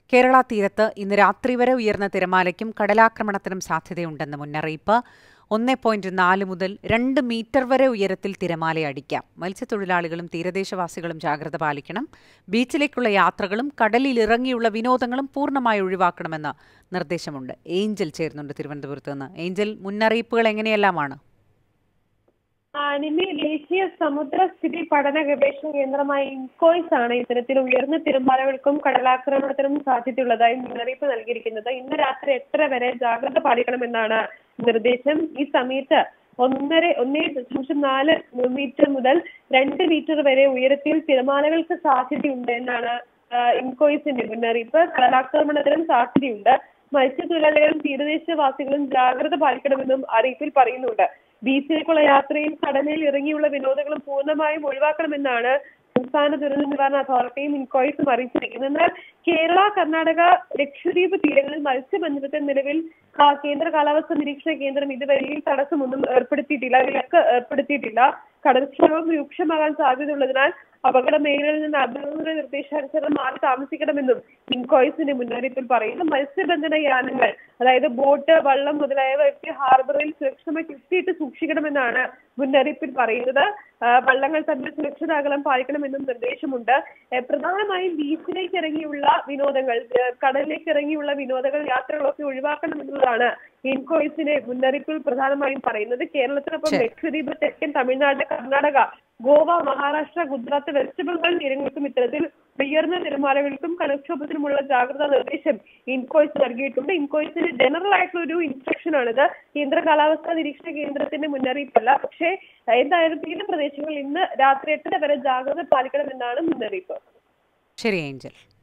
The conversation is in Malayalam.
കേരള തീരത്ത് ഇന്ന് രാത്രി വരെ ഉയർന്ന തിരമാലയ്ക്കും കടലാക്രമണത്തിനും സാധ്യതയുണ്ടെന്ന് മുന്നറിയിപ്പ് ഒന്ന് പോയിന്റ് നാല് മുതൽ രണ്ട് മീറ്റർ വരെ ഉയരത്തിൽ തിരമാലയടിക്കാം മത്സ്യത്തൊഴിലാളികളും തീരദേശവാസികളും ജാഗ്രത പാലിക്കണം ബീച്ചിലേക്കുള്ള യാത്രകളും കടലിൽ ഇറങ്ങിയുള്ള വിനോദങ്ങളും പൂർണ്ണമായി ഒഴിവാക്കണമെന്ന് നിർദ്ദേശമുണ്ട് ഏഞ്ചൽ ചേരുന്നുണ്ട് തിരുവനന്തപുരത്ത് നിന്ന് ഏഞ്ചൽ മുന്നറിയിപ്പുകൾ എങ്ങനെയെല്ലാമാണ് നിമി ദേശീയ സമുദ്രസ്ഥിതി പഠന ഗവേഷണ കേന്ദ്രമായ ഇൻകോയ്സ് ആണ് ഇത്തരത്തിൽ ഉയർന്ന തിരമാലകൾക്കും കടലാക്രമണത്തിനും സാധ്യതയുള്ളതായി മുന്നറിയിപ്പ് നൽകിയിരിക്കുന്നത് ഇന്ന് രാത്രി എട്ടര വരെ ജാഗ്രത പാലിക്കണമെന്നാണ് നിർദ്ദേശം ഈ സമയത്ത് ഒന്നര ഒന്നേ ദശാംശം നാല് മീറ്റർ മുതൽ രണ്ട് മീറ്റർ വരെ ഉയരത്തിൽ തിരമാലകൾക്ക് സാധ്യതയുണ്ട് എന്നാണ് ഇൻകോയ്സിന്റെ മുന്നറിയിപ്പ് കടലാക്രമണത്തിനും സാധ്യതയുണ്ട് മത്സ്യത്തൊഴിലാളികളും തീരദേശവാസികളും ജാഗ്രത പാലിക്കണമെന്നും അറിയിപ്പിൽ പറയുന്നുണ്ട് ബീച്ചിലേക്കുള്ള യാത്രയും കടലിൽ ഇറങ്ങിയുള്ള വിനോദങ്ങളും പൂർണ്ണമായും ഒഴിവാക്കണമെന്നാണ് സംസ്ഥാന ദുരന്ത നിവാരണ അതോറിറ്റിയും ഇൻകോയ്സും അറിയിച്ചിരിക്കുന്നത് എന്നാൽ കേരള കർണാടക ലക്ഷദ്വീപ് തീരങ്ങളിൽ മത്സ്യബന്ധനത്തിന് നിലവിൽ കേന്ദ്ര കാലാവസ്ഥ നിരീക്ഷണ കേന്ദ്രം ഇതുവരെയും തടസ്സമൊന്നും ഏർപ്പെടുത്തിയിട്ടില്ല വിലക്ക് ഏർപ്പെടുത്തിയിട്ടില്ല കടൽക്ഷോഭം രൂക്ഷമാകാൻ സാധ്യതയുള്ളതിനാൽ അപകട മേഖലയിൽ നിന്ന് അധികൃതരുടെ നിർദ്ദേശാനുസരണം മാറി താമസിക്കണമെന്നും ഇൻകോയ്സിന്റെ മുന്നറിയിപ്പിൽ പറയുന്നു മത്സ്യബന്ധന യാനങ്ങൾ അതായത് ബോട്ട് വള്ളം മുതലായവയൊക്കെ ഹാർബറിൽ സുരക്ഷിതമായി ചുറ്റിയിട്ട് സൂക്ഷിക്കണമെന്നാണ് മുന്നറിയിപ്പിൽ പറയുന്നത് വള്ളങ്ങൾ തമ്മിൽ സുരക്ഷിത അകലം പാലിക്കണമെന്നും നിർദ്ദേശമുണ്ട് പ്രധാനമായും ബീച്ചിലേക്ക് ഇറങ്ങിയുള്ള വിനോദങ്ങൾ കടലിലേക്ക് ഇറങ്ങിയുള്ള വിനോദങ്ങൾ യാത്രകളൊക്കെ ഒഴിവാക്കണമെന്നുള്ളതാണ് ഇൻകോയ്സിന്റെ മുന്നറിയിപ്പിൽ പ്രധാനമായും പറയുന്നത് കേരളത്തിനൊപ്പം ലക്ഷദ്വീപ് തെക്കൻ തമിഴ്നാട് കർണാടക ഗോവ മഹാരാഷ്ട്ര ഗുജറാത്ത് വെസ്റ്റ് ബംഗാൾ തീരങ്ങൾക്കും ഇത്തരത്തിൽ ഉയർന്ന തിരമാലകൾക്കും കടൽക്ഷോഭത്തിനുമുള്ള ജാഗ്രതാ നിർദ്ദേശം ഇൻകോയ്സ് നൽകിയിട്ടുണ്ട് ഇൻകോയ്സിന്റെ ജനറൽ ആയിട്ടുള്ള ഒരു ഇൻസ്ട്രക്ഷൻ ആണിത് കേന്ദ്ര കാലാവസ്ഥാ നിരീക്ഷണ കേന്ദ്രത്തിന്റെ മുന്നറിയിപ്പല്ല പക്ഷേ എന്തായാലും തീരപ്രദേശങ്ങളിൽ ഇന്ന് രാത്രി എട്ടര വരെ ജാഗ്രത പാലിക്കണമെന്നാണ് മുന്നറിയിപ്പ് ശരി ഏഞ്ചൽ